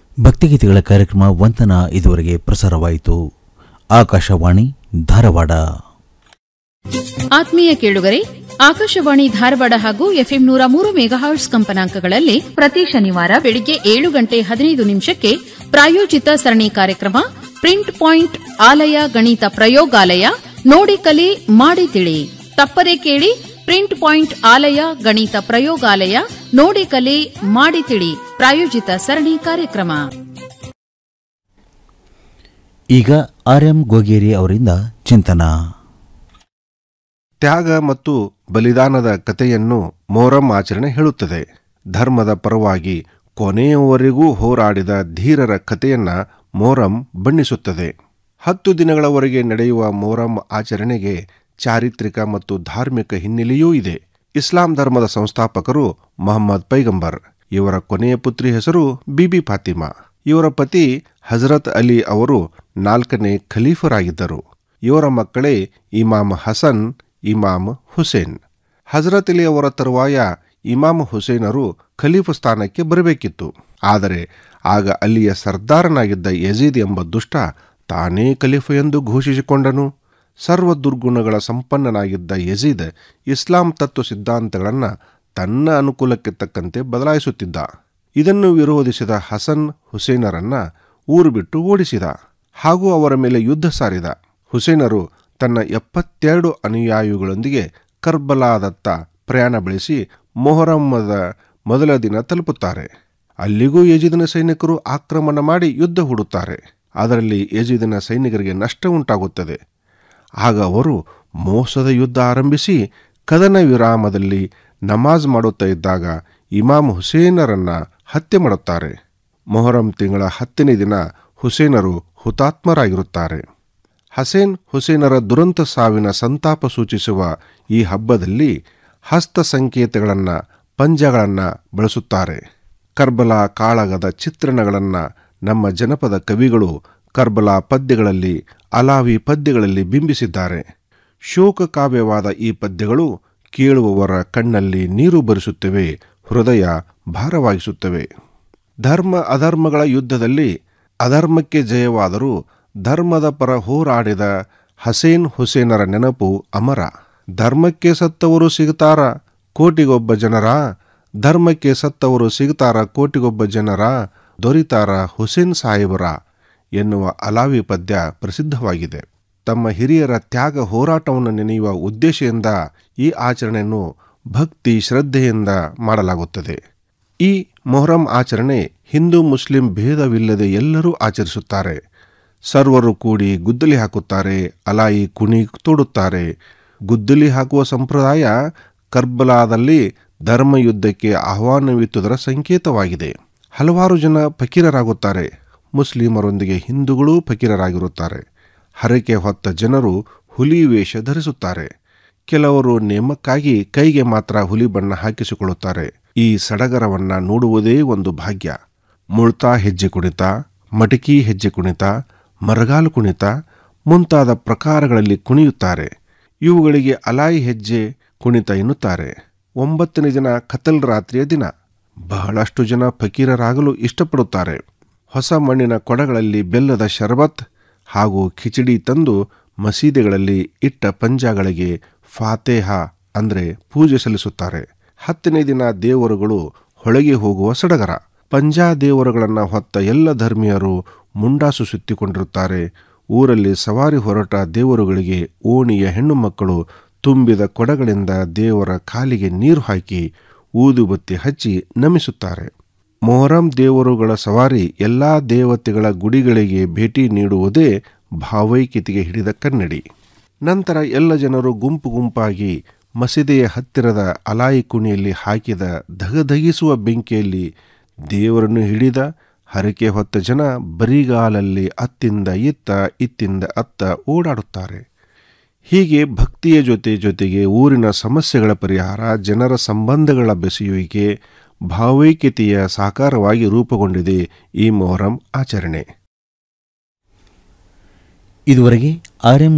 ಭಕ್ತಿಗೀತೆಗಳ ಕಾರ್ಯಕ್ರಮ ವಂತನ ಇದುವರೆಗೆ ಪ್ರಸಾರವಾಯಿತು ಆಕಾಶವಾಣಿ ಧಾರವಾಡ ಆತ್ಮೀಯ ಕೇಳುಗರೆ ಆಕಾಶವಾಣಿ ಧಾರವಾಡ ಹಾಗೂ ಎಫ್ಎಂ ನೂರ ಮೂರು ಮೆಗಾಹರ್ಟ್ಸ್ ಕಂಪನಾಂಕಗಳಲ್ಲಿ ಪ್ರತಿ ಶನಿವಾರ ಬೆಳಿಗ್ಗೆ ಏಳು ಗಂಟೆ ಹದಿನೈದು ನಿಮಿಷಕ್ಕೆ ಪ್ರಾಯೋಜಿತ ಸರಣಿ ಕಾರ್ಯಕ್ರಮ ಪ್ರಿಂಟ್ ಪಾಯಿಂಟ್ ಆಲಯ ಗಣಿತ ಪ್ರಯೋಗಾಲಯ ನೋಡಿ ಕಲಿ ಮಾಡಿ ತಿಳಿ ತಪ್ಪದೆ ಕೇಳಿ ಪ್ರಿಂಟ್ ಪಾಯಿಂಟ್ ಆಲಯ ಗಣಿತ ಪ್ರಯೋಗಾಲಯ ನೋಡಿ ಕಲಿ ಮಾಡಿ ತಿಳಿ ಪ್ರಾಯೋಜಿತ ಸರಣಿ ಕಾರ್ಯಕ್ರಮ ಈಗ ಆರ್ ಎಂ ಗೋಗೇರಿ ಅವರಿಂದ ಚಿಂತನ ತ್ಯಾಗ ಮತ್ತು ಬಲಿದಾನದ ಕಥೆಯನ್ನು ಮೊಹರಂ ಆಚರಣೆ ಹೇಳುತ್ತದೆ ಧರ್ಮದ ಪರವಾಗಿ ಕೊನೆಯವರೆಗೂ ಹೋರಾಡಿದ ಧೀರರ ಕಥೆಯನ್ನ ಮೊಹರಂ ಬಣ್ಣಿಸುತ್ತದೆ ಹತ್ತು ದಿನಗಳವರೆಗೆ ನಡೆಯುವ ಮೊಹರಂ ಆಚರಣೆಗೆ ಚಾರಿತ್ರಿಕ ಮತ್ತು ಧಾರ್ಮಿಕ ಹಿನ್ನೆಲೆಯೂ ಇದೆ ಇಸ್ಲಾಂ ಧರ್ಮದ ಸಂಸ್ಥಾಪಕರು ಮೊಹಮ್ಮದ್ ಪೈಗಂಬರ್ ಇವರ ಕೊನೆಯ ಪುತ್ರಿ ಹೆಸರು ಬಿಬಿ ಫಾತಿಮಾ ಇವರ ಪತಿ ಹಜರತ್ ಅಲಿ ಅವರು ನಾಲ್ಕನೇ ಖಲೀಫರಾಗಿದ್ದರು ಇವರ ಮಕ್ಕಳೇ ಇಮಾಮ್ ಹಸನ್ ಇಮಾಮ್ ಹುಸೇನ್ ಹಜರತ್ ಅಲಿ ಅವರ ತರುವಾಯ ಇಮಾಮ್ ಹುಸೇನರು ಖಲೀಫ ಸ್ಥಾನಕ್ಕೆ ಬರಬೇಕಿತ್ತು ಆದರೆ ಆಗ ಅಲ್ಲಿಯ ಸರ್ದಾರನಾಗಿದ್ದ ಯಜೀದ್ ಎಂಬ ದುಷ್ಟ ತಾನೇ ಖಲೀಫ ಎಂದು ಘೋಷಿಸಿಕೊಂಡನು ಸರ್ವ ದುರ್ಗುಣಗಳ ಸಂಪನ್ನನಾಗಿದ್ದ ಯಜೀದ್ ಇಸ್ಲಾಂ ತತ್ವ ಸಿದ್ಧಾಂತಗಳನ್ನು ತನ್ನ ಅನುಕೂಲಕ್ಕೆ ತಕ್ಕಂತೆ ಬದಲಾಯಿಸುತ್ತಿದ್ದ ಇದನ್ನು ವಿರೋಧಿಸಿದ ಹಸನ್ ಹುಸೇನರನ್ನ ಊರು ಬಿಟ್ಟು ಓಡಿಸಿದ ಹಾಗೂ ಅವರ ಮೇಲೆ ಯುದ್ಧ ಸಾರಿದ ಹುಸೇನರು ತನ್ನ ಎಪ್ಪತ್ತೆರಡು ಅನುಯಾಯಿಗಳೊಂದಿಗೆ ಕರ್ಬಲಾದತ್ತ ಪ್ರಯಾಣ ಬೆಳೆಸಿ ಮೊಹರಮ್ಮದ ಮೊದಲ ದಿನ ತಲುಪುತ್ತಾರೆ ಅಲ್ಲಿಗೂ ಯಜಿದನ ಸೈನಿಕರು ಆಕ್ರಮಣ ಮಾಡಿ ಯುದ್ಧ ಹೂಡುತ್ತಾರೆ ಅದರಲ್ಲಿ ಯಜಿದನ ಸೈನಿಕರಿಗೆ ನಷ್ಟ ಉಂಟಾಗುತ್ತದೆ ಆಗ ಅವರು ಮೋಸದ ಯುದ್ಧ ಆರಂಭಿಸಿ ಕದನ ವಿರಾಮದಲ್ಲಿ ನಮಾಜ್ ಮಾಡುತ್ತಾ ಇದ್ದಾಗ ಇಮಾಮ್ ಹುಸೇನರನ್ನ ಹತ್ಯೆ ಮಾಡುತ್ತಾರೆ ಮೊಹರಂ ತಿಂಗಳ ಹತ್ತನೇ ದಿನ ಹುಸೇನರು ಹುತಾತ್ಮರಾಗಿರುತ್ತಾರೆ ಹಸೇನ್ ಹುಸೇನರ ದುರಂತ ಸಾವಿನ ಸಂತಾಪ ಸೂಚಿಸುವ ಈ ಹಬ್ಬದಲ್ಲಿ ಹಸ್ತ ಸಂಕೇತಗಳನ್ನು ಪಂಜಗಳನ್ನು ಬಳಸುತ್ತಾರೆ ಕರ್ಬಲಾ ಕಾಳಗದ ಚಿತ್ರಣಗಳನ್ನು ನಮ್ಮ ಜನಪದ ಕವಿಗಳು ಕರ್ಬಲಾ ಪದ್ಯಗಳಲ್ಲಿ ಅಲಾವಿ ಪದ್ಯಗಳಲ್ಲಿ ಬಿಂಬಿಸಿದ್ದಾರೆ ಶೋಕ ಕಾವ್ಯವಾದ ಈ ಪದ್ಯಗಳು ಕೇಳುವವರ ಕಣ್ಣಲ್ಲಿ ನೀರು ಬರಿಸುತ್ತವೆ ಹೃದಯ ಭಾರವಾಗಿಸುತ್ತವೆ ಧರ್ಮ ಅಧರ್ಮಗಳ ಯುದ್ಧದಲ್ಲಿ ಅಧರ್ಮಕ್ಕೆ ಜಯವಾದರೂ ಧರ್ಮದ ಪರ ಹೋರಾಡಿದ ಹಸೇನ್ ಹುಸೇನರ ನೆನಪು ಅಮರ ಧರ್ಮಕ್ಕೆ ಸತ್ತವರು ಸಿಗುತ್ತಾರ ಕೋಟಿಗೊಬ್ಬ ಜನರ ಧರ್ಮಕ್ಕೆ ಸತ್ತವರು ಸಿಗುತ್ತಾರ ಕೋಟಿಗೊಬ್ಬ ಜನರ ದೊರಿತಾರ ಹುಸೇನ್ ಸಾಹೇಬರ ಎನ್ನುವ ಅಲಾವಿ ಪದ್ಯ ಪ್ರಸಿದ್ಧವಾಗಿದೆ ತಮ್ಮ ಹಿರಿಯರ ತ್ಯಾಗ ಹೋರಾಟವನ್ನು ನೆನೆಯುವ ಉದ್ದೇಶದಿಂದ ಈ ಆಚರಣೆಯನ್ನು ಭಕ್ತಿ ಶ್ರದ್ಧೆಯಿಂದ ಮಾಡಲಾಗುತ್ತದೆ ಈ ಮೊಹರಂ ಆಚರಣೆ ಹಿಂದೂ ಮುಸ್ಲಿಂ ಭೇದವಿಲ್ಲದೆ ಎಲ್ಲರೂ ಆಚರಿಸುತ್ತಾರೆ ಸರ್ವರು ಕೂಡಿ ಗುದ್ದಲಿ ಹಾಕುತ್ತಾರೆ ಅಲಾಯಿ ಕುಣಿ ತೋಡುತ್ತಾರೆ ಗುದ್ದಲಿ ಹಾಕುವ ಸಂಪ್ರದಾಯ ಕರ್ಬಲಾದಲ್ಲಿ ಧರ್ಮಯುದ್ಧಕ್ಕೆ ಆಹ್ವಾನವಿತ್ತುದರ ಸಂಕೇತವಾಗಿದೆ ಹಲವಾರು ಜನ ಫಕೀರರಾಗುತ್ತಾರೆ ಮುಸ್ಲಿಮರೊಂದಿಗೆ ಹಿಂದೂಗಳೂ ಫಕೀರರಾಗಿರುತ್ತಾರೆ ಹರಕೆ ಹೊತ್ತ ಜನರು ಹುಲಿ ವೇಷ ಧರಿಸುತ್ತಾರೆ ಕೆಲವರು ನೇಮಕ್ಕಾಗಿ ಕೈಗೆ ಮಾತ್ರ ಹುಲಿ ಬಣ್ಣ ಹಾಕಿಸಿಕೊಳ್ಳುತ್ತಾರೆ ಈ ಸಡಗರವನ್ನ ನೋಡುವುದೇ ಒಂದು ಭಾಗ್ಯ ಮುಳ್ತಾ ಹೆಜ್ಜೆ ಕುಣಿತ ಮಟಕಿ ಹೆಜ್ಜೆ ಕುಣಿತ ಮರಗಾಲು ಕುಣಿತ ಮುಂತಾದ ಪ್ರಕಾರಗಳಲ್ಲಿ ಕುಣಿಯುತ್ತಾರೆ ಇವುಗಳಿಗೆ ಅಲಾಯಿ ಹೆಜ್ಜೆ ಕುಣಿತ ಎನ್ನುತ್ತಾರೆ ಒಂಬತ್ತನೇ ದಿನ ಕತಲ್ ರಾತ್ರಿಯ ದಿನ ಬಹಳಷ್ಟು ಜನ ಫಕೀರರಾಗಲು ಇಷ್ಟಪಡುತ್ತಾರೆ ಹೊಸ ಮಣ್ಣಿನ ಕೊಡಗಳಲ್ಲಿ ಬೆಲ್ಲದ ಶರಬತ್ ಹಾಗೂ ಖಿಚಡಿ ತಂದು ಮಸೀದಿಗಳಲ್ಲಿ ಇಟ್ಟ ಪಂಜಾಗಳಿಗೆ ಫಾತೇಹ ಅಂದರೆ ಪೂಜೆ ಸಲ್ಲಿಸುತ್ತಾರೆ ಹತ್ತನೇ ದಿನ ದೇವರುಗಳು ಹೊಳಗೆ ಹೋಗುವ ಸಡಗರ ಪಂಜಾ ದೇವರುಗಳನ್ನು ಹೊತ್ತ ಎಲ್ಲ ಧರ್ಮೀಯರು ಮುಂಡಾಸು ಸುತ್ತಿಕೊಂಡಿರುತ್ತಾರೆ ಊರಲ್ಲಿ ಸವಾರಿ ಹೊರಟ ದೇವರುಗಳಿಗೆ ಓಣಿಯ ಹೆಣ್ಣು ಮಕ್ಕಳು ತುಂಬಿದ ಕೊಡಗಳಿಂದ ದೇವರ ಕಾಲಿಗೆ ನೀರು ಹಾಕಿ ಊದುಬತ್ತಿ ಹಚ್ಚಿ ನಮಿಸುತ್ತಾರೆ ಮೊಹರಂ ದೇವರುಗಳ ಸವಾರಿ ಎಲ್ಲಾ ದೇವತೆಗಳ ಗುಡಿಗಳಿಗೆ ಭೇಟಿ ನೀಡುವುದೇ ಭಾವೈಕ್ಯತೆಗೆ ಹಿಡಿದ ಕನ್ನಡಿ ನಂತರ ಎಲ್ಲ ಜನರು ಗುಂಪು ಗುಂಪಾಗಿ ಮಸೀದಿಯ ಹತ್ತಿರದ ಅಲಾಯಿ ಕುಣಿಯಲ್ಲಿ ಹಾಕಿದ ಧಗಧಗಿಸುವ ಬೆಂಕಿಯಲ್ಲಿ ದೇವರನ್ನು ಹಿಡಿದ ಹರಕೆ ಹೊತ್ತ ಜನ ಬರಿಗಾಲಲ್ಲಿ ಅತ್ತಿಂದ ಇತ್ತ ಇತ್ತಿಂದ ಅತ್ತ ಓಡಾಡುತ್ತಾರೆ ಹೀಗೆ ಭಕ್ತಿಯ ಜೊತೆ ಜೊತೆಗೆ ಊರಿನ ಸಮಸ್ಯೆಗಳ ಪರಿಹಾರ ಜನರ ಸಂಬಂಧಗಳ ಬೆಸೆಯುವಿಕೆ ಭಾವೈಕ್ಯತೆಯ ಸಾಕಾರವಾಗಿ ರೂಪುಗೊಂಡಿದೆ ಈ ಮೊಹರಂ ಆಚರಣೆ ಇದುವರೆಗೆ ಆರ್ ಎಂ